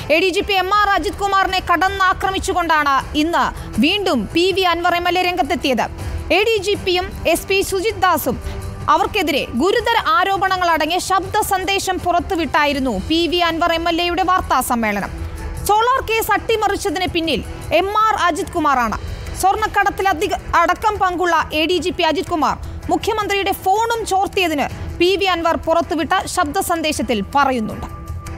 A D G P M R Ajith കുമാറിനെ കടന്നാക്രമിച്ചുകൊണ്ടാണ് ഇന്ന് വീണ്ടും P V Anvar M L A രംഗത്തെത്തിയത് എ ഡി ജി പിയും എസ് പി സുജിത് ദാസും അവർക്കെതിരെ ഗുരുതര ആരോപണങ്ങൾ അടങ്ങിയ ശബ്ദ സന്ദേശം പുറത്തുവിട്ടായിരുന്നു P V Anvar M L എയുടെ വാർത്താ സമ്മേളനം സോളാർ കേസ് അട്ടിമറിച്ചതിന് പിന്നിൽ എം ആർ അജിത് കുമാറാണ് സ്വർണ്ണക്കടത്തിൽ അധിക അടക്കം പങ്കുള്ള A D G P Ajith Kumar മുഖ്യമന്ത്രിയുടെ ഫോണും ചോർത്തിയതിന് പി വി അൻവർ പുറത്തുവിട്ട ശബ്ദ സന്ദേശത്തിൽ പറയുന്നുണ്ട്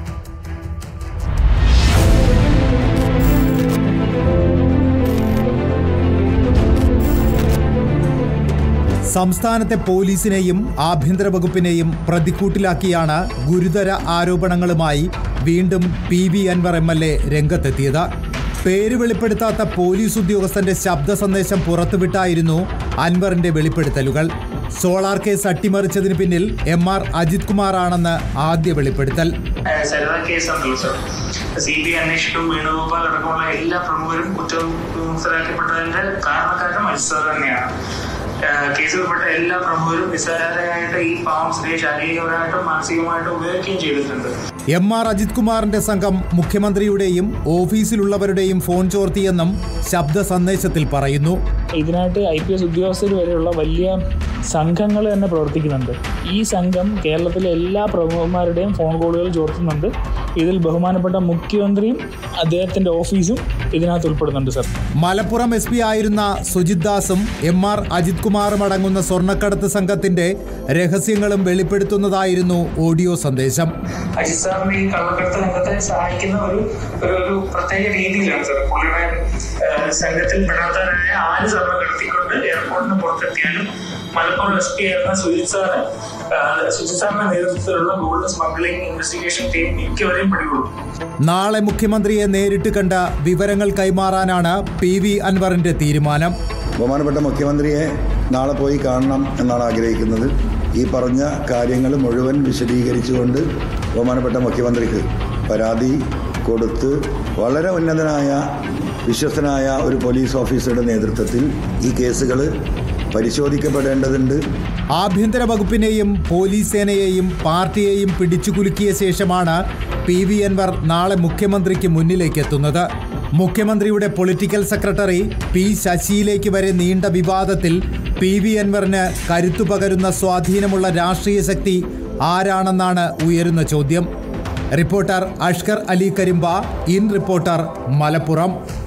സംസ്ഥാനത്തെ പോലീസിനെയും ആഭ്യന്തര വകുപ്പിനെയും പ്രതിക്കൂട്ടിലാക്കിയാണ് ഗുരുതര ആരോപണങ്ങളുമായി വീണ്ടും P V Anvar M L A രംഗത്തെത്തിയത് പേര് വെളിപ്പെടുത്താത്ത പോലീസ് ഉദ്യോഗസ്ഥന്റെ ശബ്ദ സന്ദേശം പുറത്തുവിട്ടായിരുന്നു അൻവറിന്റെ വെളിപ്പെടുത്തലുകൾ സോളാർ കേസ് അട്ടിമറിച്ചതിന് പിന്നിൽ എം ആർ അജിത് കുമാറാണെന്ന് ആദ്യ വെളിപ്പെടുത്തൽ സരിത കേസ് ഉണ്ടല്ലോ സർ സി ബി ഐ അന്വേഷിക്കും വേണുഗോപാൽ അടക്കമുള്ള എല്ലാ പ്രമുഖരും കുറ്റമുക്തരാക്കപ്പെട്ടതിന്റെ കാരണക്കാരും അജിത് സാർ തന്നെയാണ് ഏഹ് കേസിൽപ്പെട്ട എല്ലാ പ്രമുഖരും നിസ്സാരരായിട്ട് ഈ പാവം സ്ത്രീയെ ശാരീരികപരമായിട്ടും മാനസികമായിട്ടും ഉപയോഗിക്കുകയും ചെയ്തിട്ടുണ്ട് എം ആർ അജിത് കുമാറിന്റെ സംഘം മുഖ്യമന്ത്രിയുടെയും ഓഫീസിലുള്ളവരുടെയും ഫോൺ ചോർത്തിയെന്നും ശബ്ദ സന്ദേശത്തിൽ പറയുന്നു ഇതിനായിട്ട് ഐ പി എസ് ഉദ്യോഗസ്ഥർ വരെയുള്ള വലിയ സംഘങ്ങൾ തന്നെ പ്രവർത്തിക്കുന്നുണ്ട് ഈ സംഘം കേരളത്തിലെ എല്ലാ പ്രമുഖന്മാരുടെയും ഫോൺ കോളുകൾ ചോർത്തുന്നുണ്ട് ഇതിൽ ബഹുമാനപ്പെട്ട മുഖ്യമന്ത്രിയും അദ്ദേഹത്തിൻ്റെ ഓഫീസും ഇതിനകത്ത് ഉൾപ്പെടുന്നുണ്ട് സർ മലപ്പുറം എസ് പി ആയിരുന്ന സുജിത് ദാസും എം ആർ അജിത് കുമാറും അടങ്ങുന്ന സ്വർണ്ണക്കടത്ത് സംഘത്തിന്റെ രഹസ്യങ്ങളും വെളിപ്പെടുത്തുന്നതായിരുന്നു ഓഡിയോ സന്ദേശം അജിത് സാറിന്റെ ഈ കള്ളക്കടത്ത് രംഗത്തെ സഹായിക്കുന്ന ഒരു ഒരു ഒരു പ്രത്യേക രീതിയിലാണ് സാർ പുള്ളിയുടെ ഏഹ് സംഘത്തിൽ പെടാത്തവരായ ആര് സ്വർണ്ണം കടത്തിക്കൊണ്ട് എയർപോർട്ടിന് പുറത്തെത്തിയാലും മലപ്പുറം എസ് പി ആയിരുന്ന സുജിത് സാറ് ഏഹ് സുജിത് സാറിന്റെ നേതൃത്വത്തിലുള്ള ഗോൾഡ് സ്മഗ്ലിംഗ് ഇൻവെസ്റ്റിഗേഷൻ ടീം മിക്കവരെയും പിടികൊടുക്കും നാളെ മുഖ്യമന്ത്രിയെ നേരിട്ട് കണ്ട വിവരങ്ങൾ കൈമാറാനാണ് പി വി അൻവറിന്റെ തീരുമാനം ബഹുമാനപ്പെട്ട മുഖ്യമന്ത്രിയെ നാളെ പോയി കാണണം എന്നാണ് ആഗ്രഹിക്കുന്നത് ഈ പറഞ്ഞ കാര്യങ്ങൾ മുഴുവൻ വിശദീകരിച്ചുകൊണ്ട് ബഹുമാനപ്പെട്ട മുഖ്യമന്ത്രിക്ക് പരാതി കൊടുത്ത് വളരെ ഉന്നതനായ വിശ്വസ്തനായ ഒരു പോലീസ് ഓഫീസറുടെ നേതൃത്വത്തിൽ ഈ കേസുകൾ പരിശോധിക്കപ്പെടേണ്ടതുണ്ട് ആഭ്യന്തര വകുപ്പിനെയും പോലീസ് സേനയെയും പാർട്ടിയെയും പിടിച്ചുകുലുക്കിയ ശേഷമാണ് പി വി അൻവർ നാളെ മുഖ്യമന്ത്രിക്ക് മുന്നിലേക്ക് എത്തുന്നത് മുഖ്യമന്ത്രിയുടെ പൊളിറ്റിക്കൽ സെക്രട്ടറി പി ശശിയിലേക്ക് വരെ നീണ്ട വിവാദത്തിൽ പി വി അൻവറിന് കരുത്തു പകരുന്ന സ്വാധീനമുള്ള രാഷ്ട്രീയ ശക്തി ആരാണെന്നാണ് ഉയരുന്ന ചോദ്യം reporter Ashkar Ali Karimba in reporter Malappuram